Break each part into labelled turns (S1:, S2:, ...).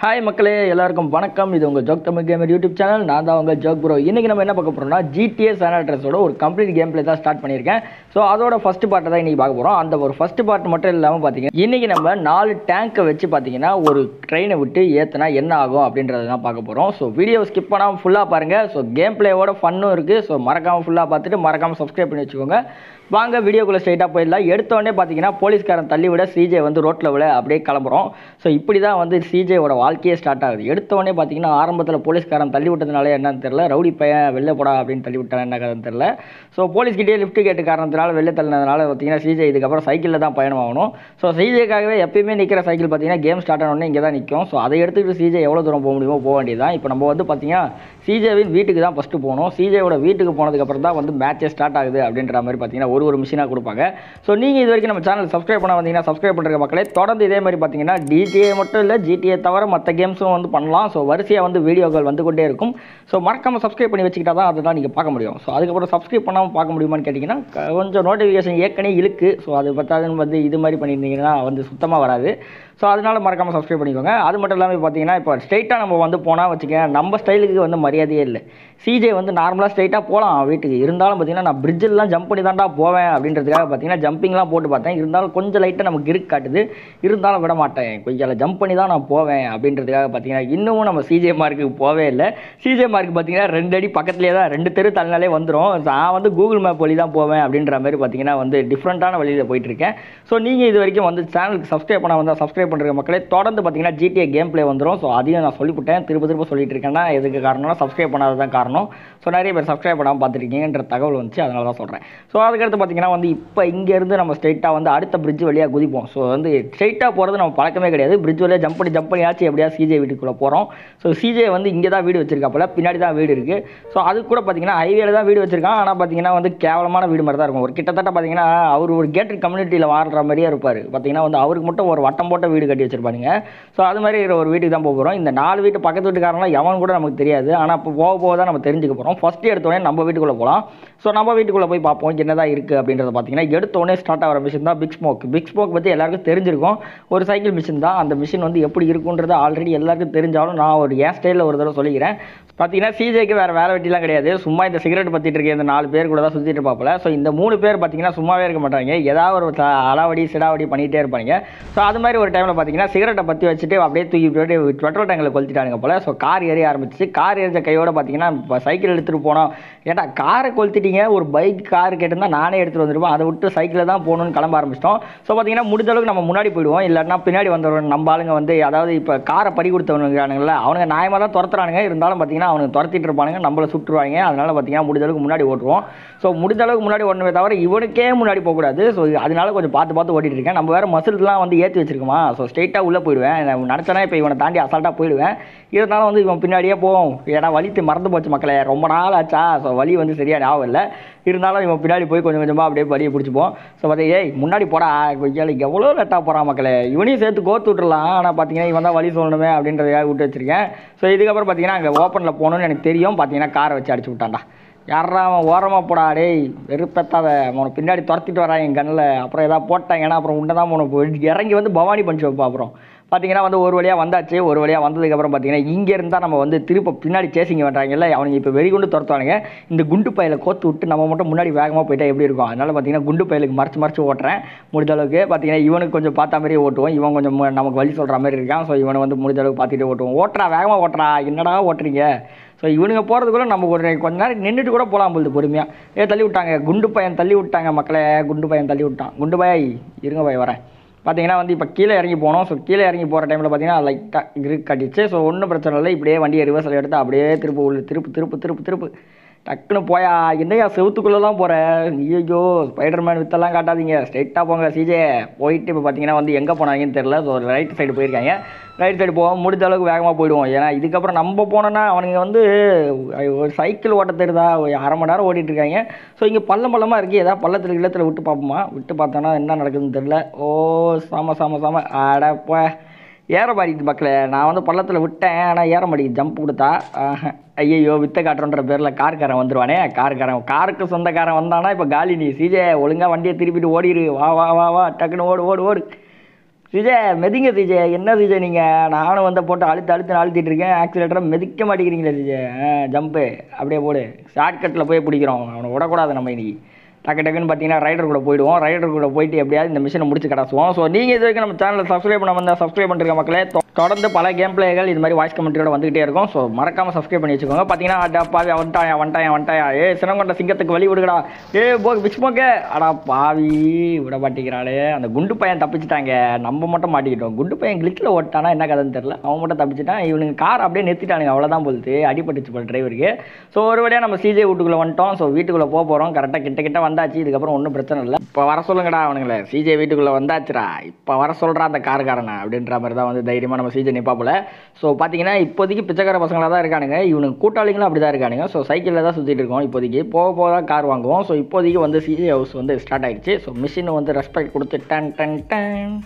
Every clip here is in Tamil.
S1: ஹாய் மக்களே எல்லாருக்கும் வணக்கம் இது உங்கள் joke Tamil gamer YouTube channel நான் தான் உங்கள் ஜோக் ப்ரோ இன்றைக்கி நம்ம என்ன பார்க்க போகிறோம்னா ஜிடிஏ சானாட்ரஸோட ஒரு கம்ப்ளீட் கேம் பிளே தான் ஸ்டார்ட் பண்ணியிருக்கேன் ஸோ அதோட ஃபஸ்ட் பார்ட்டை தான் இன்றைக்கி பார்க்க போகிறோம் அந்த ஒரு ஃபஸ்ட் பார்ட் மட்டும் இல்லாமல் பார்த்தீங்கன்னா இன்றைக்கி நம்ம நாலு டேங்கை வச்சு பார்த்தீங்கன்னா ஒரு ட்ரெயினை விட்டு ஏற்றினா என்ன ஆகும் அப்படின்றத தான் பார்க்க போகிறோம் ஸோ வீடியோ ஸ்கிப் பண்ணாமல் ஃபுல்லாக பாருங்கள் ஸோ கேம் பிளேவோட ஃபன்னும் இருக்குது ஸோ மறக்காமல் ஃபுல்லாக பார்த்துட்டு மறக்காமல் சப்ஸ்கிரைப் பண்ணி வச்சுக்கோங்க வாங்க வீடியோக்குள்ளே ஸ்ட்ரைட்டாக போயிடலாம் எடுத்த உடனே பார்த்தீங்கன்னா போலீஸ்காரன் தள்ளி விட சிஜே வந்து ரோட்டில் விட அப்படியே கிளம்புறோம் ஸோ இப்படி தான் வந்து சிஜேவோட வாழ்க்கையே ஸ்டார்ட் ஆகுது எடுத்த உடனே பார்த்தீங்கன்னா ஆரம்பத்தில் போலீஸ்காரன் தள்ளி விட்டதுனால என்னன்னு தெரில ரவுடி பையன் வெளில போடா அப்படின்னு தள்ளி விட்டான் என்ன கதைன்னு தெரில ஸோ போலீஸ்கிட்டே லிஃப்ட் கேட்டு காரணத்தினால வெளில தள்ளினதுனால பார்த்தீங்கன்னா சிஜே இதுக்கப்புறம் சைக்கிளில் தான் பயணம் ஆகணும் ஸோ சிஜேக்காகவே எப்பயுமே நிற்கிற சைக்கிள் பார்த்தீங்கன்னா கேம் ஸ்டார்ட் ஆனோடனே இங்கே தான் நிற்கும் ஸோ அதை எடுத்துக்கிட்டு சிஜே எவ்வளோ தூரம் போக முடியுமோ போக வேண்டியதுதான் இப்போ நம்ம வந்து பார்த்தீங்கன்னா சிஜேவின் வீட்டுக்கு தான் ஃபஸ்ட்டு போகணும் சிஜேவோட வீட்டுக்கு போனதுக்கப்புறம் தான் வந்து மேட்சே ஸ்டார்ட் ஆகுது அப்படின்ற மாதிரி பார்த்தீங்கன்னா ஒரு ஒரு மிஷினாக கொடுப்பாங்க ஸோ நீங்கள் இது வரைக்கும் நம்ம சேனல் சப்ஸ்கிரைப் பண்ண வந்தீங்கன்னா சப்ஸ்கிரைப் பண்ணுற மக்களே தொடர்ந்து இதே மாதிரி பார்த்தீங்கன்னா டிடிஏ மட்டும் இல்லை ஜிடிஏ தவிர மற்ற கேம்ஸும் வந்து பண்ணலாம் ஸோ வரிசையாக வந்து வீடியோக்கள் வந்து கொண்டே இருக்கும் ஸோ மறக்காமல் சப்ஸ்கிரைப் பண்ணி வச்சுக்கிட்டா தான் அதெல்லாம் நீங்கள் பார்க்க முடியும் ஸோ அதுக்கப்புறம் சப்ஸ்கிரைப் பண்ணாமல் பார்க்க முடியுமான்னு கேட்டிங்கன்னா க- கொஞ்சம் நோட்டிஃபிகேஷன் ஏற்கனவே இழுக்கு ஸோ அது பத்தாதுன்னு வந்து இது மாதிரி பண்ணியிருந்தீங்கன்னா வந்து சுத்தமாக வராது ஸோ அதனால மறக்காமல் சப்ஸ்கிரைப் பண்ணிக்கோங்க அது மட்டும் இல்லாமல் பார்த்தீங்கன்னா இப்போ ஸ்ட்ரைட்டாக நம்ம வந்து போனால் வச்சுக்கோங்க நம்ம ஸ்டைலுக்கு வந்து மரியாதையே இல்லை சிஜே வந்து நார்மலாக ஸ்ட்ரைட்டாக போகலாம் வீட்டுக்கு இருந்தாலும் பார்த்தீங்கன்னா நான் பிரிட்ஜெல்லாம் ஜம்ப் பண்ணி தான்டா போவேன் அப்படின்றதுக்காக பார்த்தீங்கன்னா ஜம்பிங்லாம் போட்டு பார்த்தேன் இருந்தாலும் கொஞ்சம் லைட்டாக நமக்கு இருக்கு காட்டுது இருந்தாலும் விட மாட்டேன் கொஞ்சம் ஜம்ப் பண்ணி தான் நான் போவேன் அப்படின்றதுக்காக பார்த்தீங்கன்னா இன்னமும் நம்ம சிஜே மார்க்குக்கு போவே இல்லை சிஜே மார்க் பார்த்தீங்கன்னா ரெண்டு அடி பக்கத்துலேயே தான் ரெண்டு தெரு தள்ளினாலே வந்துடும் நான் வந்து கூகுள் மேப் வழி தான் போவேன் அப்படின்ற மாதிரி பார்த்தீங்கன்னா வந்து டிஃப்ரெண்ட்டான வழியில் போயிட்டுருக்கேன் ஸோ நீங்கள் இது வரைக்கும் வந்து சேனலுக்கு சப்ஸ்கிரைப் பண்ண வந்தால் சப்ஸ்கிரைப் பண்ணுற மக்களே தொடர்ந்து பார்த்தீங்கன்னா ஜிடிஏ கேம் ப்ளே வந்துடும் ஸோ அதையும் நான் சொல்லிவிட்டேன் திரும்ப திரும்ப சொல்லிட்டு இருக்கேன்னா எதுக்கு காரணம்னா சப்ஸ்கிரைப் பண்ணாதது தான் காரணம் ஸோ நிறைய பேர் சப்ஸ்கிரைப் பண்ணாமல் பார்த்துருக்கீங்கன்ற தகவல் வந்துச்சு அதனால தான் சொல்கிறேன் ஸோ அதுக்கடுத்து பார்த்தீங்கன்னா வந்து இப்போ இங்கேருந்து நம்ம ஸ்ட்ரைட்டாக வந்து அடுத்த பிரிட்ஜ் வழியாக குதிப்போம் ஸோ வந்து ஸ்ட்ரைட்டாக போகிறது நம்ம பழக்கமே கிடையாது பிரிட்ஜ் வழியாக ஜம்ப் பண்ணி ஜம்ப் பண்ணியாச்சும் எப்படியா சிஜே வீட்டுக்குள்ளே போகிறோம் ஸோ சிஜே வந்து இங்கே தான் வீடு வச்சிருக்காப்புல பின்னாடி தான் வீடு இருக்குது ஸோ அது கூட பார்த்தீங்கன்னா ஹைவேல தான் வீடு வச்சிருக்கான் ஆனால் பார்த்தீங்கன்னா வந்து கேவலமான வீடு மாதிரி தான் இருக்கும் ஒரு கிட்டத்தட்ட பார்த்தீங்கன்னா அவர் ஒரு கேட்டட் கம்யூனிட்டியில் வாழ்ற மாதிரியே இருப்பார் பார்த்தீங்கன்னா வந்து அவருக்கு மட்டும் ஒரு வட்டம் போட்ட வீடு கட்டி வச்சிருப்பானுங்க ஸோ அது மாதிரி இருக்கிற ஒரு வீட்டுக்கு தான் போக போகிறோம் இந்த நாலு வீட்டு பக்கத்து வீட்டுக்காரங்களாம் எவன் கூட நமக்கு தெரியாது ஆனால் இப்போ போக போக தான் நம்ம தெரிஞ்சுக்க போகிறோம் ஃபஸ்ட்டு எடுத்தோடனே நம்ம வீட்டுக்குள்ளே போகலாம் ஸோ நம்ம வீட்டுக்குள்ளே போய் பார்ப்போம் என்னதான் இருக்குது அப்படின்றத பார்த்தீங்கன்னா எடுத்தோடனே ஸ்டார்ட் ஆகிற மிஷின் தான் பிக் ஸ்மோக் பிக் ஸ்மோக் பற்றி எல்லாருக்கும் தெரிஞ்சிருக்கும் ஒரு சைக்கிள் மிஷின் தான் அந்த மிஷின் வந்து எப்படி இருக்குன்றது ஆல்ரெடி எல்லாருக்கும் தெரிஞ்சாலும் நான் ஒரு என் ஸ்டைலில் ஒரு தடவை சொல்லிக்கிறேன் பார்த்தீங்கன்னா சிஜேக்கு வேறு வேலை வெட்டிலாம் கிடையாது சும்மா இந்த சிகரெட் பற்றிட்டு இருக்க இந்த நாலு பேர் கூட தான் சுற்றிட்டு இருப்பாப்புல ஸோ இந்த மூணு பேர் பார்த்தீங்கன்னா சும்மாவே இருக்க மாட்டாங்க ஏதாவது ஒரு ச- அலாவடி சிடாவடி பண்ணிகிட்டே இருப்பாங்க ஸோ அது மாதிரி ஒரு டைமில் பார்த்தீங்கன்னா சிகரெட்டை பற்றி வச்சுட்டு அப்படியே தூக்கி போட்டு பெட்ரோல் டேங்கில் கொளுத்திட்டானுங்க போல ஸோ கார் ஏறி ஆரம்பிச்சு கார் எரிஞ்ச கையோட பார்த்தீங்கன்னா இப்போ சைக்கிள் எடுத்துகிட்டு போனோம் ஏட்டா காரை கொளுத்திட்டீங்க ஒரு பைக் கார் கேட்டிருந்தா நானே எடுத்துகிட்டு வந்துருப்போம் அதை விட்டு சைக்கிளில் தான் போகணும்னு கிளம்ப ஆரம்பிச்சிட்டோம் ஸோ பார்த்தீங்கன்னா முடிஞ்ச அளவுக்கு நம்ம முன்னாடி போயிடுவோம் இல்லைன்னா பின்னாடி வந்துடுவோம் நம்ம ஆளுங்க வந்து அதாவது இப்போ காரை பறி கொடுத்தவனுங்கிறானுங்கள அவனுங்க நியாயமாக தான் துரத்துறானுங்க இருந்தாலும் பார்த்தீங்கன்னா அவனுக்கு துரத்திட்டு இருப்பானுங்க நம்மளை சுட்டுருவாங்க அதனால பார்த்தீங்கன்னா முடிஞ்ச அளவுக்கு முன்னாடி ஓட்டுவோம் ஸோ முடிஞ்ச அளவுக்கு முன்னாடி ஓடணுமே தவிர இவனுக்கே முன்னாடி போகக்கூடாது ஸோ அதனால கொஞ்சம் பார்த்து பார்த்து ஓட்டிட்டு இருக்கேன் நம்ம வேறு மசில்ஸ்லாம் வந்து ஏற்றி வச்சிருக்கோமா ஸோ ஸ்ட்ரைட்டாக உள்ளே போயிடுவேன் நான் நினச்சேன்னா இப்போ இவனை தாண்டி அசால்ட்டாக போயிடுவேன் இருந்தாலும் வந்து இவன் பின்னாடியே போவோம் ஏன்னா வலி தி- மறந்து போச்சு மக்களே ரொம்ப நாள் ஆச்சா ஸோ வலி வந்து சரியாக ஞாபகம் இல்லை இருந்தாலும் இவன் பின்னாடி போய் கொஞ்சம் கொஞ்சமாக அப்படியே வலியை பிடிச்சிப்போம் ஸோ பார்த்தா ஏய் முன்னாடி போடா கொய்யால எவ்வளோ லேட்டாக போகிறான் மக்களே இவனையும் சேர்த்து கோர்த்து விட்டுறலாம் ஆனால் பார்த்தீங்கன்னா இவன் தான் வழி சொல்லணுமே அப்படின்றதுக்காக விட்டு வச்சிருக்கேன் ஸோ இதுக்கப்புறம் பார்த்தீங்கன்னா அங்கே ஓப்பனில் போகணும்னு எனக்கு தெரியும் பார்த்தீங்கன்னா காரை வச்சு அடிச்சு விட்டான்டா யாரா அவன் ஓரமாக போடா டேய் வெறுப்பெத்தாத அவனை பின்னாடி துரத்திட்டு வரான் என் கண்ணில் அப்புறம் ஏதாவது போட்டாங்கன்னா அப்புறம் உண்டை தான் போன இறங்கி வந்து பவானி பஞ்சு வைப்பா அப்புறம் பார்த்தீங்கன்னா வந்து ஒரு வழியாக வந்தாச்சு ஒரு வழியாக வந்ததுக்கப்புறம் பார்த்தீங்கன்னா இங்கே இருந்தால் நம்ம வந்து திரும்ப பின்னாடி சேசிங்க பண்ணுறாங்கல்ல அவனுங்க இப்போ வெறி கொண்டு துரத்துவானுங்க இந்த குண்டு பையில கோத்து விட்டு நம்ம மட்டும் முன்னாடி வேகமாக போயிட்டா எப்படி இருக்கும் அதனால பார்த்தீங்கன்னா குண்டு பையலுக்கு மறைச்சு மறைச்சு ஓட்டுறேன் முடிஞ்ச அளவுக்கு பார்த்தீங்கன்னா இவனுக்கு கொஞ்சம் பார்த்த மாதிரியே ஓட்டுவோம் இவன் கொஞ்சம் மு- நமக்கு வழி சொல்கிற மாதிரி இருக்கான் ஸோ இவனை வந்து முடிஞ்ச அளவுக்கு பார்த்துட்டு ஓட்டுவோம் ஓட்டுறா வேகமாக ஓட்டுறா என்னடா ஓட்டுறீங்க ஸோ இவனுங்க போகிறதுக்குள்ள நம்ம ஒரு கொஞ்ச நேரம் நின்றுட்டு கூட போகலாம் பொழுது பொறுமையாக ஏ தள்ளி விட்டாங்க குண்டு பையன் தள்ளி விட்டாங்க மக்களே குண்டு பையன் தள்ளி விட்டான் குண்டு பாய் இருங்க பாய் வரேன் பார்த்தீங்கன்னா வந்து இப்போ கீழே இறங்கி போனோம் ஸோ கீழே இறங்கி போகிற டைமில் பார்த்தீங்கன்னா லைட்டாக கிரிக் கட்டிச்சு ஸோ ஒன்றும் பிரச்சனை இல்லை இப்படியே வண்டியை ரிவர்ஸில் எடுத்து அப்படியே திருப்பு உள்ள திருப்பு திருப்பு திருப்பு திருப்பு டக்குன்னு போயா என்னையா செவுத்துக்குள்ளே தான் போகிற ஐயோ ஸ்பைடர்மேன் வித்தெல்லாம் காட்டாதீங்க ஸ்ட்ரைட்டாக போங்க சிஜே போயிட்டு இப்போ பார்த்தீங்கன்னா வந்து எங்கே போனாங்கன்னு தெரில ஸோ ரைட் சைடு போயிருக்காங்க ரைட் சைடு போவோம் முடிஞ்ச அளவுக்கு வேகமாக போயிடுவோம் ஏன்னா இதுக்கப்புறம் நம்ம போனோன்னா அவனுங்க வந்து ஒரு சைக்கிள் ஓட்ட தெரியுதா ஒரு அரை மணி நேரம் ஓட்டிட்டு இருக்காங்க ஸோ இங்கே பள்ளம் பள்ளமாக இருக்குது ஏதாவது பள்ளத்தில் இல்லத்தில் விட்டு பார்ப்போமா விட்டு பார்த்தோன்னா என்ன நடக்குதுன்னு தெரில ஓ சாம சாம சாம அடப்பா ஏற மாட்டேங்குது மக்களே நான் வந்து பள்ளத்தில் விட்டேன் ஆனால் ஏற மாட்டேங்குது ஜம்ப் கொடுத்தா ஆஹா. ஐயையோ வித்த காட்டுறன்ற பேரில் கார்காரன் வந்துருவானே கார்காரன் காருக்கு சொந்தக்காரன் வந்தானா இப்போ காலி நீ சிஜே ஒழுங்காக வண்டியை திருப்பிட்டு ஓடிடு வா வா வா வா டக்குன்னு ஓடு ஓடு ஓடு விஜய் மெதிங்க விஜய் என்ன விஜய் நீங்கள் நானும் வந்து போட்டு அழுத்து அழுத்து அழுத்திட்டு இருக்கேன் ஆக்சிலேட்டரை மிதிக்க மாட்டேங்கிறீங்களே விஜய் ஜம்ப்பு அப்படியே போடு ஷார்ட்கட்டில் போய் பிடிக்கிறோம் அவனை விடக்கூடாது நம்ம இன்னைக்கு டக்கு டக்குன்னு பார்த்தீங்கன்னா ரைடர் கூட போயிடுவோம் ரைடர் கூட போயிட்டு எப்படியாவது இந்த மிஷினை முடிச்சு கிடச்சுவோம் ஸோ நீங்கள் இது வரைக்கும் நம்ம சேனலை சப்ஸ்கிரைப் பண்ண வந்தால் சப்ஸ்கிரைப் பண்ணிருக்க மக்களே தொ- தொடர்ந்து பல கேம் பிளேகள் இது மாதிரி வாய்ஸ் கமெண்ட்ரியோட வந்துகிட்டே இருக்கும் ஸோ மறக்காமல் சப்ஸ்கிரைப் பண்ணி வச்சுக்கோங்க பார்த்தீங்கன்னா அடா பாவி வந்துட்டாயா வந்துட்டாயா வந்துட்டாயா ஏ சினங்கொண்ட சிங்கத்துக்கு வழி விடுங்கடா ஏ போ பிச் போக்க அடா பாவி விட மாட்டேங்கிறாளே அந்த குண்டு பையன் தப்பிச்சிட்டாங்க நம்ம மட்டும் மாட்டிக்கிட்டோம் குண்டு பையன் கிளிச்சில் ஓட்டானா என்ன கதைன்னு தெரியல அவன் மட்டும் தப்பிச்சிட்டான் இவனுங்க கார் அப்படியே நிறுத்திட்டானுங்க அவ்வளோதான் போலுது அடிபட்டுச்சு போல டிரைவருக்கு ஸோ ஒரு வழியாக நம்ம சிஜே வீட்டுக்குள்ளே வந்துட்டோம் ஸோ வீட்டுக்குள்ளே போக போகிறோம் கரெக்டாக கிட்ட கிட்ட வந்தாச்சு இதுக்கப்புறம் ஒன்றும் பிரச்சனை இல்லை இப்போ வர சொல்லுங்கடா அவனுங்களே சிஜே வீட்டுக்குள்ளே வந்தாச்சுடா இப்போ வர சொல்கிறா அந்த காருக்காரனை அப்படின்ற மாதிரி தான் வந்து தைரியமாக நம்ம சிஜே நிப்பாப்புல ஸோ பார்த்தீங்கன்னா இப்போதைக்கு பிச்சைக்கார பசங்களாக தான் இருக்கானுங்க இவனுக்கு கூட்டாளிகளும் அப்படி தான் இருக்கானுங்க ஸோ சைக்கிளில் தான் சுற்றிட்டு இருக்கோம் இப்போதைக்கு போக போக தான் கார் வாங்குவோம் ஸோ இப்போதைக்கு வந்து சிஜே ஹவுஸ் வந்து ஸ்டார்ட் ஆயிடுச்சு ஸோ மிஷின் வந்து ரெஸ்பெக்ட் கொடுத்து டன் டன் டன்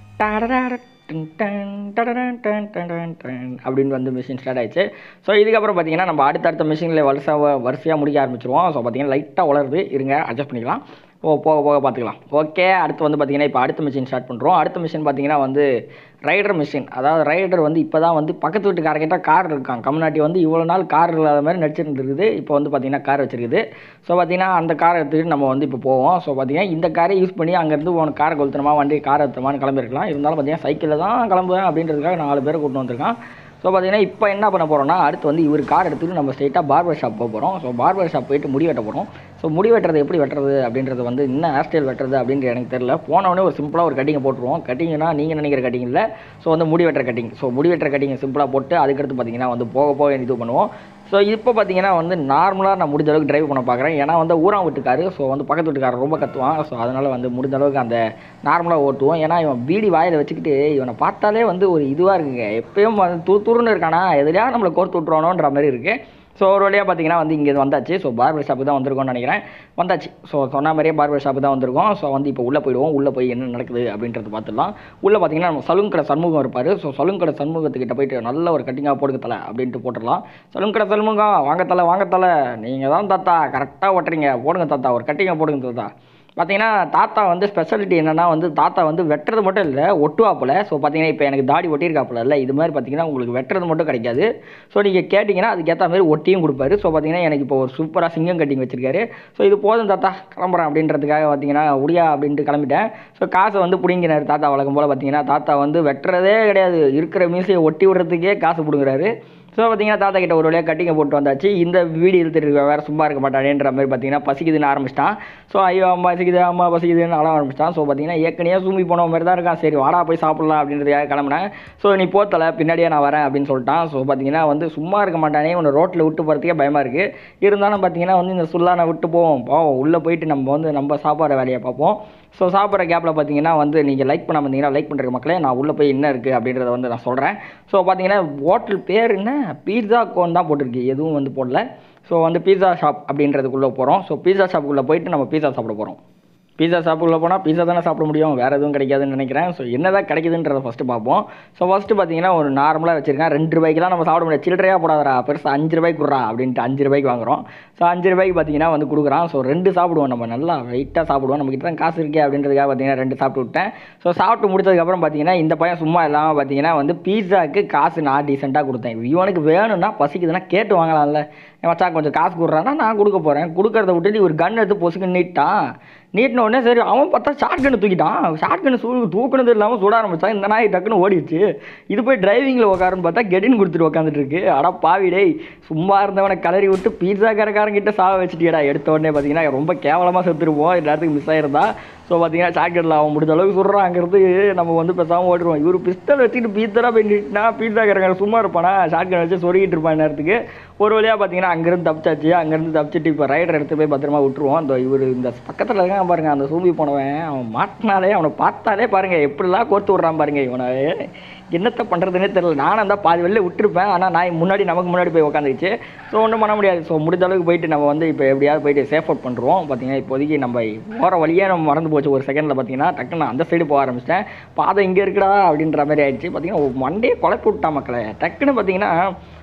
S1: டடடட டன் டன் டடடன் டன் டன் டன் டன் அப்படின்னு வந்து மிஷின் ஸ்டார்ட் ஆயிடுச்சு ஸோ இதுக்கப்புறம் பார்த்தீங்கன்னா நம்ம அடுத்தடுத்த மிஷினில் வரிசை வரிசையாக முடிக்க ஆரம்பிச்சிருவோம் ஸோ பார்த்தீங்கன்னா லைட்டாக வளருது இருங்க அட்ஜஸ்ட் பண்ணிக்கலாம் ஓ போக போக பார்த்துக்கலாம் ஓகே அடுத்து வந்து பார்த்தீங்கன்னா இப்போ அடுத்த மிஷின் ஸ்டார்ட் பண்ணுறோம் அடுத்த மிஷின் பார்த்தீங்கன்னா வந்து ரைடர் மிஷின் அதாவது ரைடர் வந்து இப்போ தான் வந்து பக்கத்து வீட்டுக்காரங்கிட்ட கார் இருக்கான் கம்யூனிட்டி வந்து இவ்வளோ நாள் கார் இல்லாத மாதிரி நடிச்சிருந்துருக்குது இப்போ வந்து பார்த்தீங்கன்னா கார் வச்சிருக்குது ஸோ பார்த்தீங்கன்னா அந்த காரை எடுத்துக்கிட்டு நம்ம வந்து இப்போ போவோம் ஸோ பார்த்தீங்கன்னா இந்த காரை யூஸ் பண்ணி அங்கேருந்து உனக்கு காரை கொளுத்தணுமா வண்டி காரை எடுத்தமான்னு கிளம்பிருக்கலாம் இருந்தாலும் பார்த்தீங்கன்னா சைக்கிளில் தான் கிளம்புவேன் அப்படின்றதுக்காக நாலு பேரை கூட்டு வந்திருக்கான் ஸோ பார்த்தீங்கன்னா இப்போ என்ன பண்ண போகிறோம்னா அடுத்து வந்து இவர் கார் எடுத்துட்டு நம்ம ஸ்ட்ரெயிட்டாக பார்பர் ஷாப் போக போகிறோம் ஸோ பார்பர் ஷாப் போயிட்டு முடி வெட்ட போகிறோம் ஸோ முடி வெட்டுறது எப்படி வெட்டுறது அப்படின்றது வந்து என்ன ஹேர் ஸ்டைல் வெட்டுறது அப்படின்றது எனக்கு தெரியல போனவொடனே ஒரு சிம்பிளாக ஒரு கட்டிங்கை போட்டுருவோம் கட்டிங்னா நீங்கள் நினைக்கிற கட்டிங் இல்லை ஸோ வந்து முடி வெட்டுற கட்டிங் ஸோ முடி வெட்டுற கட்டிங் சிம்பிளாக போட்டு அதுக்கடுத்து பார்த்தீங்கன்னா வந்து போக போக இது பண்ணுவோம் ஸோ இப்போ பார்த்தீங்கன்னா வந்து நார்மலாக நான் முடிஞ்ச அளவுக்கு டிரைவ் பண்ண பார்க்குறேன் ஏன்னா வந்து ஊரான் வீட்டுக்காரு ஸோ வந்து பக்கத்து வீட்டுக்காரர் ரொம்ப கத்துவான் ஸோ அதனால் வந்து முடிஞ்ச அளவுக்கு அந்த நார்மலாக ஓட்டுவோம் ஏன்னா இவன் பீடி வாயில் வச்சுக்கிட்டு இவனை பார்த்தாலே வந்து ஒரு இதுவாக இருக்குங்க எப்பயும் வந்து தூ துருன்னு இருக்கானா எதுலையா நம்மளை கோர்த்து விட்ருவானோன்ற மாதிரி இருக்குது ஸோ ஒரு வழியாக பார்த்தீங்கன்னா வந்து இங்கே வந்தாச்சு ஸோ பார்பர் ஷாப்பு தான் வந்திருக்கோம்னு நினைக்கிறேன் வந்தாச்சு ஸோ சொன்ன மாதிரியே பார்பர் ஷாப்பு தான் வந்திருக்கோம் ஸோ வந்து இப்போ உள்ளே போயிடுவோம் உள்ளே போய் என்ன நடக்குது அப்படின்றது பார்த்துடலாம் உள்ளே பார்த்தீங்கன்னா நம்ம சலூன் கடை சண்முகம் இருப்பார் ஸோ சலூன் கடை சண்முகத்துக்கிட்ட போயிட்டு நல்ல ஒரு கட்டிங்காக போடுங்க தலை அப்படின்ட்டு போட்டுடலாம் சலூன் கடை சண்முகம் வாங்க தலை வாங்க தலை நீங்கள் தான் தாத்தா கரெக்டாக ஓட்டுறீங்க போடுங்க தாத்தா ஒரு கட்டிங்காக போடுங்க தாத்தா பார்த்தீங்கன்னா தாத்தா வந்து ஸ்பெஷாலிட்டி என்னன்னா வந்து தாத்தா வந்து வெட்டுறது மட்டும் இல்லை ஒட்டுவாப்புல ஸோ பார்த்தீங்கன்னா இப்போ எனக்கு தாடி ஒட்டியிருக்காப்புல இல்லை இது மாதிரி பார்த்தீங்கன்னா உங்களுக்கு வெட்டுறது மட்டும் கிடைக்காது ஸோ நீங்கள் கேட்டிங்கன்னா அதுக்கேற்ற மாதிரி ஒட்டியும் கொடுப்பாரு ஸோ பார்த்தீங்கன்னா எனக்கு இப்போ ஒரு சூப்பராக சிங்கம் கட்டிங் வச்சிருக்காரு ஸோ இது போதும் தாத்தா கிளம்புறேன் அப்படின்றதுக்காக பார்த்தீங்கன்னா உடியா அப்படின்ட்டு கிளம்பிட்டேன் ஸோ காசை வந்து பிடிங்கினார் தாத்தா வழக்கம் போல் பார்த்தீங்கன்னா தாத்தா வந்து வெட்டுறதே கிடையாது இருக்கிற மீசையை ஒட்டி விடுறதுக்கே காசு பிடுங்குறாரு ஸோ பார்த்தீங்கன்னா தாத்தா கிட்ட ஒரு வழியாக கட்டிங்க போட்டு வந்தாச்சு இந்த வீடு இழுத்துட்டு இருக்க வேறு சும்மா இருக்க மாட்டானேன்ற மாதிரி பார்த்தீங்கன்னா பசிக்குதுன்னு ஆரம்பிச்சிட்டான் ஸோ ஐயோ அம்மா பசிக்குது அம்மா பசிக்குதுன்னு அழ ஆரம்பிச்சிட்டான் ஸோ பார்த்தீங்கன்னா ஏற்கனவே சூமி போன மாதிரி தான் இருக்கான் சரி வாடா போய் சாப்பிட்லாம் அப்படின்றதுக்காக கிளம்புனேன் ஸோ நீ போத்தலை பின்னாடியே நான் வரேன் அப்படின்னு சொல்லிட்டான் ஸோ பார்த்தீங்கன்னா வந்து சும்மா இருக்க மாட்டானே உன்னை ரோட்டில் விட்டு போகிறதுக்கே பயமாக இருக்குது இருந்தாலும் பார்த்தீங்கன்னா வந்து இந்த சுல்லானை விட்டு போவோம் போவோம் உள்ளே போயிட்டு நம்ம வந்து நம்ம சாப்பாடு வேலையை பார்ப்போம் ஸோ சாப்பிட்ற கேப்பில் பார்த்தீங்கன்னா வந்து நீங்கள் லைக் பண்ண வந்தீங்கன்னா லைக் பண்ணுற மக்களே நான் உள்ளே போய் என்ன இருக்குது அப்படின்றத வந்து நான் சொல்கிறேன் ஸோ பார்த்தீங்கன்னா ஹோட்டல் பேர் என்ன பீட்சா கோன் தான் போட்டிருக்கு எதுவும் வந்து போடல ஸோ வந்து பீட்சா ஷாப் அப்படின்றதுக்குள்ளே போகிறோம் ஸோ பீட்சா ஷாப்புக்குள்ளே போயிட்டு நம்ம பீட்சா சாப்பிட போகிறோம் பீஸா ஷாப்புக்குள்ளே போனால் பீஸா தானே சாப்பிட முடியும் வேறு எதுவும் கிடைக்காதுன்னு நினைக்கிறேன் ஸோ என்ன தான் கிடைக்குதுன்றத ஃபஸ்ட்டு பார்ப்போம் ஸோ ஃபஸ்ட்டு பார்த்தீங்கன்னா ஒரு நார்மலாக வச்சிருக்கேன் ரெண்டு ரூபாய்க்குலாம் நம்ம சாப்பிட முடியாது சில்லறையாக போடாதரா பெருசாக அஞ்சு ரூபாய்க்கு கொடுறா அப்படின்ட்டு அஞ்சு ரூபாய்க்கு வாங்குறோம் ஸோ அஞ்சு ரூபாய்க்கு பார்த்தீங்கன்னா வந்து கொடுக்குறான் ஸோ ரெண்டு சாப்பிடுவோம் நம்ம நல்லா வெயிட்டாக சாப்பிடுவோம் நம்ம கிட்ட தான் காசு இருக்கே அப்படின்றதுக்காக பார்த்தீங்கன்னா ரெண்டு சாப்பிட்டு விட்டேன் ஸோ சாப்பிட்டு முடிச்சதுக்கப்புறம் பார்த்தீங்கன்னா இந்த பையன் சும்மா இல்லாமல் பார்த்தீங்கன்னா வந்து பீஸாக்கு காசு நான் டீசெண்டாக கொடுத்தேன் இவனுக்கு வேணும்னா பசிக்குதுன்னா கேட்டு வாங்கலாம்ல என் மச்சான் கொஞ்சம் காசு கொடுறான்னா நான் கொடுக்க போகிறேன் கொடுக்கறத விட்டுட்டு ஒரு கன் எடுத்து பொசுக்கு நீட்டான் நீட்டின உடனே சரி அவன் பார்த்தா ஷார்ட் கன்னு தூக்கிட்டான் ஷார்ட் கன்னு சூ தூக்குனது இல்லாமல் சுட ஆரம்பிச்சான் இந்த நாய் டக்குன்னு ஓடிடுச்சு இது போய் டிரைவிங்கில் உட்காருன்னு பார்த்தா கெடின் கொடுத்துட்டு உட்காந்துட்டு இருக்கு அடா பாவி டேய் சும்மா இருந்தவனை கலரி விட்டு பீட்சா கடைக்காரங்கிட்ட சாவ வச்சுட்டியடா எடுத்த உடனே பார்த்தீங்கன்னா ரொம்ப கேவலமாக செத்துருப்போம் இந்த நேரத்துக்கு மிஸ் ஆயிருந்தா ஸோ பார்த்தீங்கன்னா சாக்கெட்டில் அவன் முடிஞ்ச அளவுக்கு சொல்கிறான் அங்கேருந்து நம்ம வந்து பேசாமல் ஓடிடுவோம் இவர் பிஸ்தல் வச்சுட்டு பீத்தரா போயிட்டுனா பீட்சா கடைக்காரன் சும்மா இருப்பானா ஷார்ட் கன் வச்சு சொருகிட்டு இருப்பான் நேரத்துக்கு ஒரு வழியாக பார்த்தீங்கன்னா அங்கேருந்து தப்பிச்சாச்சு அங்கேருந்து தப்பிச்சிட்டு இப்போ ரைடர் எடுத்து போய் பத்திரமா விட்டுருவோம் அந்த இவர் இந்த பக்கத்தில் இருக்கான் பாருங்க அந்த சூம்பி போனவன் அவன் மாட்டினாலே அவனை பார்த்தாலே பாருங்க எப்படிலாம் கோர்த்து விட்றான் பாருங்க இவனை என்னத்தை பண்ணுறதுனே தெரியல நானும் தான் பாதி வெளில விட்டுருப்பேன் ஆனால் நான் முன்னாடி நமக்கு முன்னாடி போய் உட்காந்துருச்சு ஸோ ஒன்றும் பண்ண முடியாது ஸோ முடிஞ்ச அளவுக்கு போயிட்டு நம்ம வந்து இப்போ எப்படியாவது போயிட்டு சேஃப் அவுட் பண்ணுறோம் பார்த்தீங்கன்னா இப்போதைக்கு நம்ம போகிற வழியே நம்ம மறந்து போச்சு ஒரு செகண்டில் பார்த்தீங்கன்னா டக்குன்னு அந்த சைடு போக ஆரம்பிச்சிட்டேன் பாதை இங்கே இருக்குடா அப்படின்ற மாதிரி ஆயிடுச்சு பார்த்தீங்கன்னா வண்டியை குழப்பி விட்டா மக்களை டக்குன்னு பார்த்தீங்கன்னா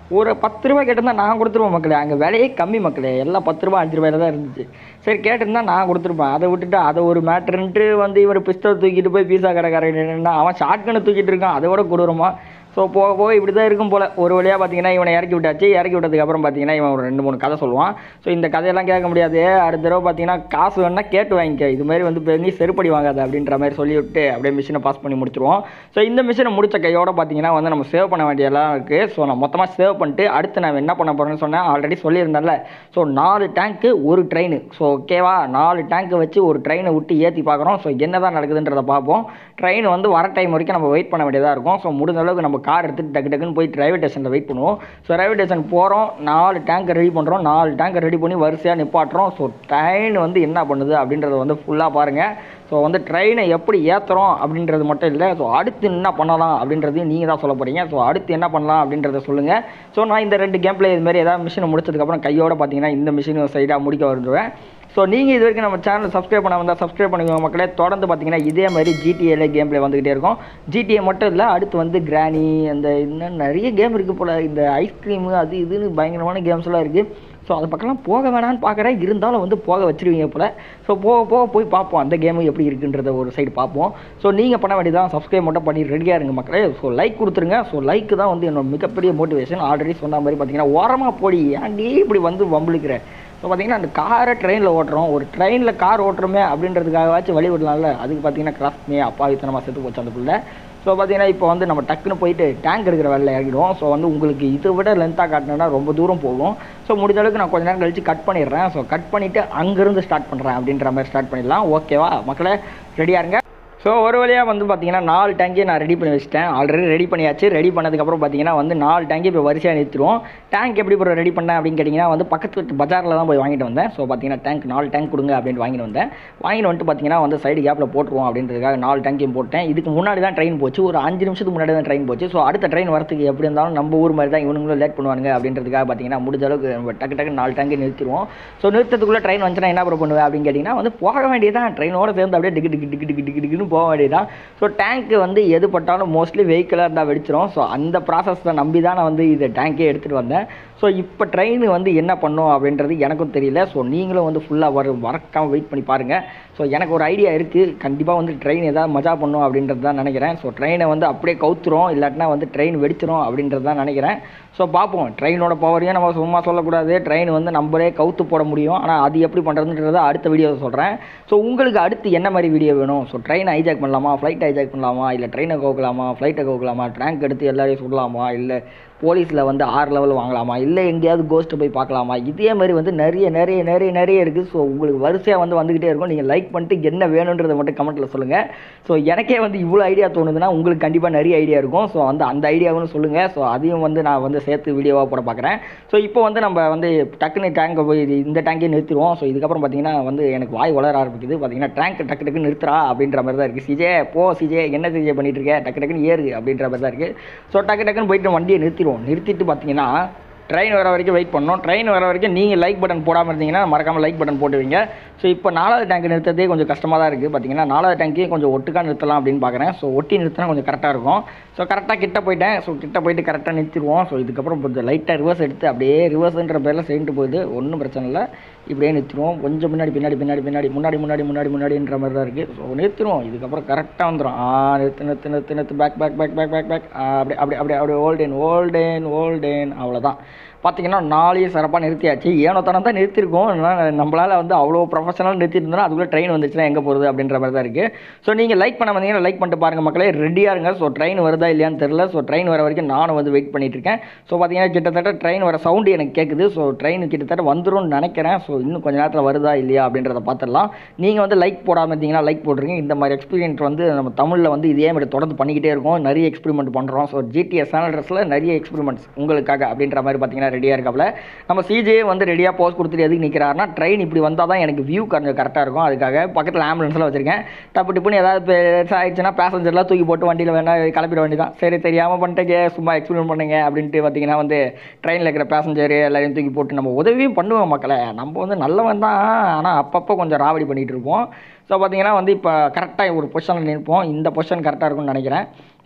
S1: ஒரு பத்து ரூபா கேட்டிருந்தா நான் கொடுத்துருவேன் மக்களே அங்கே விலையே கம்மி மக்களே எல்லாம் பத்து ரூபா அஞ்சு ரூபாயில தான் இருந்துச்சு சரி கேட்டிருந்தா நான் கொடுத்துருப்பேன் அதை விட்டுட்டு அதை ஒரு மேட்ருன்ட்டு வந்து இவர் பிஸ்தல் தூக்கிட்டு போய் பீஸா கடைக்காரன் நின்னா அவன் ஷார்ட்கனை தூக்கிட்டு இருக்கான் அதை விட கொடூரமா ஸோ போக போக இப்படி தான் இருக்கும் போல் ஒரு வழியாக பார்த்தீங்கன்னா இவனை இறக்கி விட்டாச்சு இறக்கி விட்டதுக்கு அப்புறம் பார்த்தீங்கன்னா இவன் ஒரு ரெண்டு மூணு கதை சொல்லுவான் ஸோ இந்த கதையெல்லாம் கேட்க முடியாது அடுத்த தடவை பார்த்தீங்கன்னா காசு வேணா கேட்டு வாங்கிக்க இது மாதிரி வந்து பெரிய செருப்படி வாங்காத அப்படின்ற மாதிரி சொல்லி விட்டு அப்படியே மிஷினை பாஸ் பண்ணி முடிச்சிருவோம் ஸோ இந்த மிஷினை முடிச்ச கையோட பார்த்தீங்கன்னா வந்து நம்ம சேவ் பண்ண வேண்டியெல்லாம் இருக்குது ஸோ நான் மொத்தமாக சேவ் பண்ணிட்டு அடுத்து நான் என்ன பண்ண போகிறேன்னு சொன்னேன் ஆல்ரெடி சொல்லியிருந்தேன்ல ஸோ நாலு டேங்க்கு ஒரு ட்ரெயின் ஸோ ஓகேவா நாலு டேங்க்கு வச்சு ஒரு ட்ரெயினை விட்டு ஏற்றி பார்க்குறோம் ஸோ என்ன தான் நடக்குதுன்றதை பார்ப்போம் ட்ரெயின் வந்து வர டைம் வரைக்கும் நம்ம வெயிட் பண்ண வேண்டியதாக இருக்கும் ஸோ முடிஞ்ச அளவுக்கு நம்ம கார் எடுத்துட்டு டக்கு டக்குன்னு போய் ரயில்வே ஸ்டேஷனில் வெயிட் பண்ணுவோம் ஸோ ரயில்வே ஸ்டேஷன் போகிறோம் நாலு டேங்கை ரெடி பண்ணுறோம் நாலு டேங்கை ரெடி பண்ணி வரிசையாக நிப்பாட்டுறோம் ஸோ ட்ரெயின் வந்து என்ன பண்ணுது அப்படின்றத வந்து ஃபுல்லாக பாருங்கள் ஸோ வந்து ட்ரெயினை எப்படி ஏற்றுறோம் அப்படின்றது மட்டும் இல்லை ஸோ அடுத்து என்ன பண்ணலாம் அப்படின்றதையும் நீங்கள் தான் சொல்ல போகிறீங்க ஸோ அடுத்து என்ன பண்ணலாம் அப்படின்றத சொல்லுங்கள் ஸோ நான் இந்த ரெண்டு கேம் பிளே இது மாதிரி ஏதாவது மிஷினை முடிச்சதுக்கப்புறம் கையோட பார்த்தீங்கன்னா இந்த மிஷின் சைடாக முடிக்க வருவேன் ஸோ நீங்கள் இது வரைக்கும் நம்ம சேனல் சப்ஸ்கிரைப் பண்ண வந்தால் சப்ஸ்கிரைப் பண்ணுங்க மக்களே தொடர்ந்து பார்த்தீங்கன்னா இதே மாதிரி ஜிடிஏல கேம் பிளே வந்துக்கிட்டே இருக்கும் ஜிடிஏ மட்டும் இல்லை அடுத்து வந்து கிரானி அந்த இன்னும் நிறைய கேம் இருக்குது போல் இந்த ஐஸ்கிரீமு அது இதுன்னு பயங்கரமான கேம்ஸ்லாம் இருக்குது ஸோ அது பக்கம்லாம் போக வேணான்னு பார்க்குறேன் இருந்தாலும் வந்து போக வச்சிருவீங்க போல் ஸோ போக போக போய் பார்ப்போம் அந்த கேமு எப்படி இருக்குன்றத ஒரு சைடு பார்ப்போம் ஸோ நீங்கள் பண்ண வேண்டியதான் சப்ஸ்கிரைப் மட்டும் பண்ணி ரெடியாக இருங்க மக்களே ஸோ லைக் கொடுத்துருங்க ஸோ லைக் தான் வந்து என்னோட மிகப்பெரிய மோட்டிவேஷன் ஆல்ரெடி சொன்ன மாதிரி பார்த்தீங்கன்னா ஓரமாக போடி ஏன்டி இப்படி வந்து வம்பிழுக்கிற ஸோ பார்த்தீங்கன்னா அந்த காரை ட்ரெயினில் ஓட்டுறோம் ஒரு ட்ரெயினில் கார் ஓட்டுறோமே அப்படின்றதுக்காகவாச்சும் வழி விடலாம்ல அதுக்கு பார்த்தீங்கன்னா கிராஸ் பண்ணி அப்பாவித்தனமாக செத்து போச்சு அந்த பிள்ளை ஸோ பார்த்தீங்கன்னா இப்போ வந்து நம்ம டக்குன்னு போயிட்டு டேங்க் எடுக்கிற வேலையில் இறங்கிடுவோம் ஸோ வந்து உங்களுக்கு இதை விட லென்த்தாக காட்டினா ரொம்ப தூரம் போகும் ஸோ முடிஞ்ச அளவுக்கு நான் கொஞ்ச நேரம் கழிச்சு கட் பண்ணிடுறேன் ஸோ கட் பண்ணிவிட்டு அங்கேருந்து ஸ்டார்ட் பண்ணுறேன் அப்படின்ற மாதிரி ஸ்டார்ட் பண்ணிடலாம் ஓகேவா மக்களே ரெடியாக இருங்க ஸோ ஒரு வழியாக வந்து பார்த்தீங்கன்னா நாலு டேங்கி நான் ரெடி பண்ணி வச்சிட்டேன் ஆல்ரெடி ரெடி பண்ணியாச்சு ரெடி பண்ணதுக்கப்புறம் பார்த்தீங்கன்னா வந்து நாலு டேங்கி இப்போ வரிசையாக நிறுத்திடுவோம் டேங்க் எப்படி ப்ரோ ரெடி பண்ணேன் அப்படின்னு கேட்டிங்கன்னா வந்து பக்கத்து பஜாரில் தான் போய் வாங்கிட்டு வந்தேன் ஸோ பார்த்தீங்கன்னா டேங்க் நாலு டேங்க் கொடுங்க அப்படின்னு வாங்கிட்டு வந்தேன் வாங்கிட்டு வந்துட்டு பார்த்தீங்கன்னா வந்து சைடு கேப்பில் போட்டுருவோம் அப்படின்றதுக்காக நாலு டேங்கையும் போட்டேன் இதுக்கு முன்னாடி தான் ட்ரெயின் போச்சு ஒரு அஞ்சு நிமிஷத்துக்கு முன்னாடி தான் ட்ரெயின் போச்சு ஸோ அடுத்த ட்ரெயின் வரத்துக்கு எப்படி இருந்தாலும் நம்ம ஊர் மாதிரி தான் இவனுங்களும் லேட் பண்ணுவாங்க அப்படின்றதுக்காக பார்த்தீங்கன்னா முடிஞ்ச அளவுக்கு நம்ம டக்கு டக்கு நாலு டேங்கு நிறுத்திடுவோம் ஸோ நிறுத்தத்துக்குள்ளே ட்ரெயின் வந்துச்சுன்னா என்ன ப்ரோ பண்ணுவேன் அப்படின்னு கேட்டிங்கன்னா வந்து போக வேண்டியதான் ட்ரெயினோட சேர்ந்து அப்படியே டிக்கு டிக்கு டிக்கு டிக்கு டிக்கு டிக்குன்னு போக வேண்டியதான் ஸோ டேங்க்கு வந்து எது பட்டாலும் மோஸ்ட்லி வெஹிக்கிளாக இருந்தால் வெடிச்சிரும் ஸோ அந்த ப்ராசஸை நம்பி தான் நான் வந்து இது டேங்கே எடுத்துகிட்டு வந்தேன் ஸோ இப்போ ட்ரெயின் வந்து என்ன பண்ணும் அப்படின்றது எனக்கும் தெரியல ஸோ நீங்களும் வந்து ஃபுல்லாக வர மறக்காமல் வெயிட் பண்ணி பாருங்கள் ஸோ எனக்கு ஒரு ஐடியா இருக்குது கண்டிப்பாக வந்து ட்ரெயின் ஏதாவது மஜா பண்ணும் அப்படின்றது தான் நினைக்கிறேன் ஸோ ட்ரெயினை வந்து அப்படியே கவுத்துரும் இல்லாட்டினா வந்து ட்ரெயின் வெடிச்சிரும் அப்படின்றது தான் நினைக்கிறேன் ஸோ பார்ப்போம் ட்ரெயினோட பவரையும் நம்ம சும்மா சொல்லக்கூடாது ட்ரெயின் வந்து நம்மளே கவுத்து போட முடியும் ஆனால் அது எப்படி பண்ணுறதுன்றதை அடுத்த வீடியோவில் சொல்கிறேன் ஸோ உங்களுக்கு அடுத்து என்ன மாதிரி வீடியோ வேணும் ஸோ ட்ரெயின் ஹைஜாக் பண்ணலாமா ஃப்ளைட் ஹைஜாக் பண்ணலாமா இல்லை ட்ரெயினை கவுக்கலாமா ஃப்ளைட்டை கவுக்கலாமா ட்ராங்க் எடுத்து எல்லாரையும் சுடலாமா இல்லை போலீஸில் வந்து ஆறு லெவல் வாங்கலாமா இல்லை எங்கேயாவது கோஸ்ட்டை போய் பார்க்கலாமா இதே மாதிரி வந்து நிறைய நிறைய நிறைய நிறைய இருக்குது ஸோ உங்களுக்கு வரிசையாக வந்து வந்துக்கிட்டே இருக்கும் நீங்கள் லைக் பண்ணிட்டு என்ன வேணுன்றதை மட்டும் கமெண்ட்டில் சொல்லுங்கள் ஸோ எனக்கே வந்து இவ்வளோ ஐடியா தோணுதுன்னா உங்களுக்கு கண்டிப்பாக நிறைய ஐடியா இருக்கும் ஸோ வந்து அந்த ஐடியாவும் சொல்லுங்கள் ஸோ அதையும் வந்து நான் வந்து சேர்த்து வீடியோவாக போட பார்க்குறேன் ஸோ இப்போ வந்து நம்ம வந்து டக்குன்னு டேங்கை போய் இது- இந்த டேங்கே நிறுத்திடுவோம் ஸோ இதுக்கப்புறம் பார்த்தீங்கன்னா வந்து எனக்கு வாய் வளர ஆரம்பிக்குது பார்த்தீங்கன்னா டேங்க் டக்கு டக்குன்னு நிறுத்துறா அப்படின்ற மாதிரி தான் இருக்குது சிஜே போ சிஜே என்ன சிஜே பண்ணிட்டு இருக்க டக்கு டக்குன்னு ஏறு அப்படின்ற மாதிரி தான் இருக்குது ஸோ டக்கு டக்குன்னு போயிட்டு வண்டியை நிறுத்திடுவோம் நிறுத்திட்டு பார்த்தீங்கன்னா ட்ரெயின் வர வரைக்கும் வெயிட் பண்ணோம் ட்ரெயின் வர வரைக்கும் நீங்கள் லைக் பட்டன் போடாமல் இருந்தீங்கன்னா மறக்காமல் லைக் பட்டன் போட்டுவீங்க ஸோ இப்போ நாலாவது டேங்க் நிறுத்ததே கொஞ்சம் கஷ்டமாக தான் இருக்குது பார்த்தீங்கன்னா நாலாவது டேங்க்கையும் கொஞ்சம் ஒட்டுக்கா நிறுத்தலாம் அப்படின்னு பார்க்குறேன் ஸோ ஒட்டி நிறுத்தினா கொஞ்சம் கரெக்டாக இருக்கும் ஸோ கரெக்டாக கிட்ட போயிட்டேன் ஸோ கிட்ட போயிட்டு கரெக்டாக நிறுத்திடுவோம் ஸோ இதுக்கப்புறம் கொஞ்சம் லைட்டாக ரிவர்ஸ் எடுத்து அப்படியே ரிவர்ஸ்ன்ற பேரில் செஞ்சுட்டு போகுது ஒன்றும் பிரச்சனை இல்லை இப்படியே நிறுத்திடுவோம் கொஞ்சம் முன்னாடி பின்னாடி பின்னாடி பின்னாடி முன்னாடி முன்னாடி முன்னாடி முன்னாடின்ற மாதிரி தான் இருக்குது ஸோ நிறுத்திடுவோம் இதுக்கப்புறம் கரெக்டாக வந்துடும் ஆ நிறுத்து நிறுத்து நிறுத்து நிறுத்து back back back back back back அப்படி அப்படி அப்படி அப்படி ஓல்டேன் ஓல்டேன் ஓல்டேன் அவ்வளோதான் பார்த்தீங்கன்னா நாளையும் சிறப்பாக நிறுத்தியாச்சு ஏனோ தனம் தான் நிறுத்திருக்கோம் ஆனால் நம்மளால் வந்து அவ்வளோ ப்ரொஃபஷனல் நிறுத்திட்டு இருந்தோம்னா அதுக்குள்ளே ட்ரெயின் வந்துச்சுன்னா எங்கே போகிறது அப்படின்ற மாதிரி தான் இருக்குது ஸோ நீங்கள் லைக் பண்ண வந்தீங்கன்னா லைக் பண்ணிட்டு பாருங்கள் மக்களே ரெடியாக இருங்க ஸோ ட்ரெயின் வருதா இல்லையான்னு தெரில ஸோ ட்ரெயின் வர வரைக்கும் நானும் வந்து வெயிட் பண்ணிட்டு இருக்கேன் ஸோ பார்த்தீங்கன்னா கிட்டத்தட்ட ட்ரெயின் வர சவுண்டு எனக்கு கேட்குது ஸோ ட்ரெயின் கிட்டத்தட்ட வந்துரும்னு நினைக்கிறேன் ஸோ இன்னும் கொஞ்ச நேரத்தில் வருதா இல்லையா அப்படின்றத பார்த்துடலாம் நீங்கள் வந்து லைக் போடாமல் இருந்தீங்கன்னா லைக் போட்டுருங்க இந்த மாதிரி எக்ஸ்பீரியன்ஸ் வந்து நம்ம தமிழில் வந்து இதே மாதிரி தொடர்ந்து பண்ணிக்கிட்டே இருக்கோம் நிறைய எக்ஸ்பெரிமெண்ட் பண்ணுறோம் ஸோ ஜிடிஎஸ் சேனல்ஸில் நிறைய எக்ஸ்பெரிமெண்ட்ஸ் உங்களுக்காக அப்படின்ற மாதிரி பார்த்தீங்கன்னா ரெடியாக இருக்காப்புல நம்ம சிஜே வந்து ரெடியாக போஸ்ட் கொடுத்துட்டு எதுக்கு நிற்கிறாருன்னா ட்ரெயின் இப்படி வந்தால் தான் எனக்கு வியூ கொஞ்சம் கரெக்டாக இருக்கும் அதுக்காக பக்கத்தில் ஆம்புலன்ஸ்லாம் வச்சிருக்கேன் டப்பு டிப்புன்னு ஏதாவது பெருசா ஆயிடுச்சுன்னா பேசஞ்சர்லாம் தூக்கி போட்டு வண்டியில் வேணா கிளப்பிட வேண்டியதான் சரி தெரியாமல் பண்ணிட்டேங்க சும்மா எக்ஸ்பிளைன் பண்ணுங்க அப்படின்ட்டு பார்த்தீங்கன்னா வந்து ட்ரெயினில் இருக்கிற பேசஞ்சர் எல்லாரையும் தூக்கி போட்டு நம்ம உதவியும் பண்ணுவோம் மக்களை நம்ம வந்து நல்லவன் தான் ஆனால் அப்பப்போ கொஞ்சம் ராவடி பண்ணிகிட்டு இருப்போம் ஸோ பார்த்தீங்கன்னா வந்து இப்போ கரெக்டாக ஒரு பொசிஷனில் நிற்போம் இந்த பொசிஷன் கரெக்டாக இருக்கும்னு நினைக்கிறேன்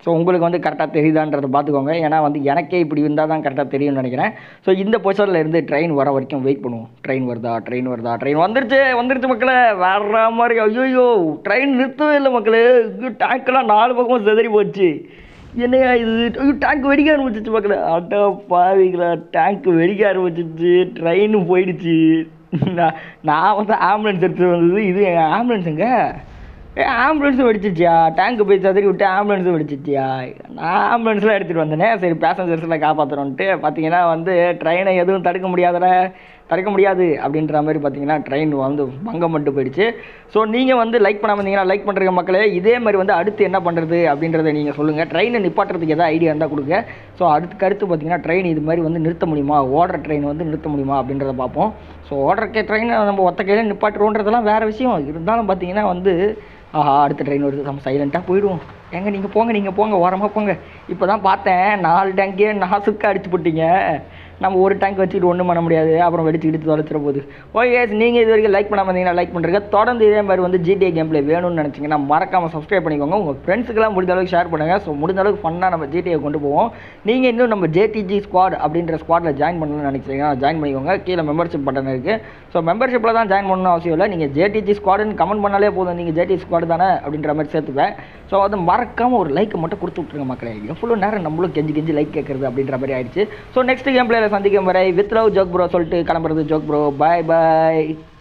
S1: ஸோ உங்களுக்கு வந்து கரெக்டாக தெரியுதான்றதை பார்த்துக்கோங்க ஏன்னா வந்து எனக்கே இப்படி இருந்தால் தான் கரெக்டாக தெரியும்னு நினைக்கிறேன் ஸோ இந்த பொசிஷனில் இருந்து ட்ரெயின் வர வரைக்கும் வெயிட் பண்ணுவோம் ட்ரெயின் வருதா ட்ரெயின் வருதா ட்ரெயின் வந்துருச்சு வந்துருச்சு மக்களே வேற மாதிரி ஐயோ ட்ரெயின் நிறுத்தவே இல்லை மக்களே டேங்க்லாம் நாலு பக்கமும் செதறி போச்சு என்னையா இது ஐயோ டேங்க் வெடிக்க ஆரம்பிச்சிச்சு மக்களே அட்டா பாவிங்களா டேங்க் வெடிக்க ஆரம்பிச்சிச்சு ட்ரெயின் போயிடுச்சு நான் நான் வந்து ஆம்புலன்ஸ் எடுத்து வந்தது இது ஆம்புலன்ஸுங்க ஏ ஆம்புலன்ஸும் வெடிச்சிச்சியா டேங்க்கு போய் சதுரி விட்டு ஆம்புலன்ஸும் வெடிச்சிச்சியா நான் ஆம்புலன்ஸ்லாம் எடுத்துகிட்டு வந்தேனே சரி பேசஞ்சர்ஸ்லாம் காப்பாற்றுறோன்ட்டு பார்த்தீங்கன்னா வந்து ட்ரெயினை எதுவும் தடுக்க முடியாதுல தடுக்க முடியாது அப்படின்ற மாதிரி பார்த்தீங்கன்னா ட்ரெயின் வந்து பங்கம் பண்ணிட்டு போயிடுச்சு ஸோ நீங்கள் வந்து லைக் பண்ணாமல் இருந்தீங்கன்னா லைக் பண்ணுறீங்க மக்களே இதே மாதிரி வந்து அடுத்து என்ன பண்ணுறது அப்படின்றத நீங்கள் சொல்லுங்கள் ட்ரெயினை நிப்பாட்டுறதுக்கு எதாவது ஐடியா இருந்தால் கொடுங்க ஸோ அடுத்துக்கு அடுத்து பார்த்தீங்கன்னா ட்ரெயின் இது மாதிரி வந்து நிறுத்த முடியுமா ஓடுற ட்ரெயின் வந்து நிறுத்த முடியுமா அப்படின்றத பார்ப்போம் ஸோ ஓடுற ட்ரெயினை நம்ம ஒத்த கையில் நிப்பாட்டுறோன்றதெல்லாம் வேறு விஷயம் இருந்தாலும் பார்த்தீங்கன்னா வந்து ஆஹா அடுத்த ட்ரெயின் வருது நம்ம சைலண்ட்டாக போயிடுவோம் ஏங்க நீங்கள் போங்க நீங்கள் போங்க ஓரமாக போங்க இப்போ தான் பார்த்தேன் நாலு டேங்கே நாசுக்காக அடிச்சு போட்டீங்க நம்ம ஒரு டேங்க் வச்சுக்கிட்டு ஒன்றும் பண்ண முடியாது அப்புறம் வெடிச்சுக்கிட்டு தொலைச்சிட போகுது ஓகே நீங்கள் இது வரைக்கும் லைக் பண்ணாமல் இருந்தீங்கன்னா லைக் பண்ணுறீங்க தொடர்ந்து இதே மாதிரி வந்து ஜிடிஏ கேம் பிளே வேணும்னு நினச்சிங்கன்னா மறக்காமல் சப்ஸ்கிரைப் பண்ணிக்கோங்க உங்கள் ஃப்ரெண்ட்ஸுக்கெல்லாம் முடிஞ்ச அளவுக்கு ஷேர் பண்ணுங்கள் ஸோ முடிஞ்ச அளவுக்கு ஃபன்னாக நம்ம ஜிடிஏ கொண்டு போவோம் நீங்கள் இன்னும் நம்ம ஜேடிஜி ஸ்குவாட் அப்படின்ற ஸ்குவாடில் ஜாயின் பண்ணணும்னு நினைச்சீங்கன்னா ஜாயின் பண்ணிக்கோங்க கீழே மெம்பர்ஷிப் பட்டன் இருக்குது ஸோ மெம்பர்ஷிப்பில் தான் ஜாயின் பண்ணணும் அவசியம் இல்லை நீங்கள் ஜேடிஜி ஸ்குவாடுன்னு கமெண்ட் பண்ணாலே போதும் நீங்கள் ஜேடி ஸ்குவாடு தானே அப்படின்ற மாதிரி சேர்த்துப்பேன் ஸோ அது மறக்காமல் ஒரு லைக் மட்டும் கொடுத்து விட்ருங்க மக்களே எவ்வளோ நேரம் நம்மளும் கெஞ்சி கெஞ்சி லைக் கேட்குறது அப்படின்ற மாதிரி ஆயிடுச்சு ஸோ நெக்ஸ்ட் கேம் பிளேயில் சந்திக்கும் வரை வித் லவ் ஜோக் ப்ரோ சொல்லிட்டு கிளம்புறது ஜோக் ப்ரோ பாய் பாய்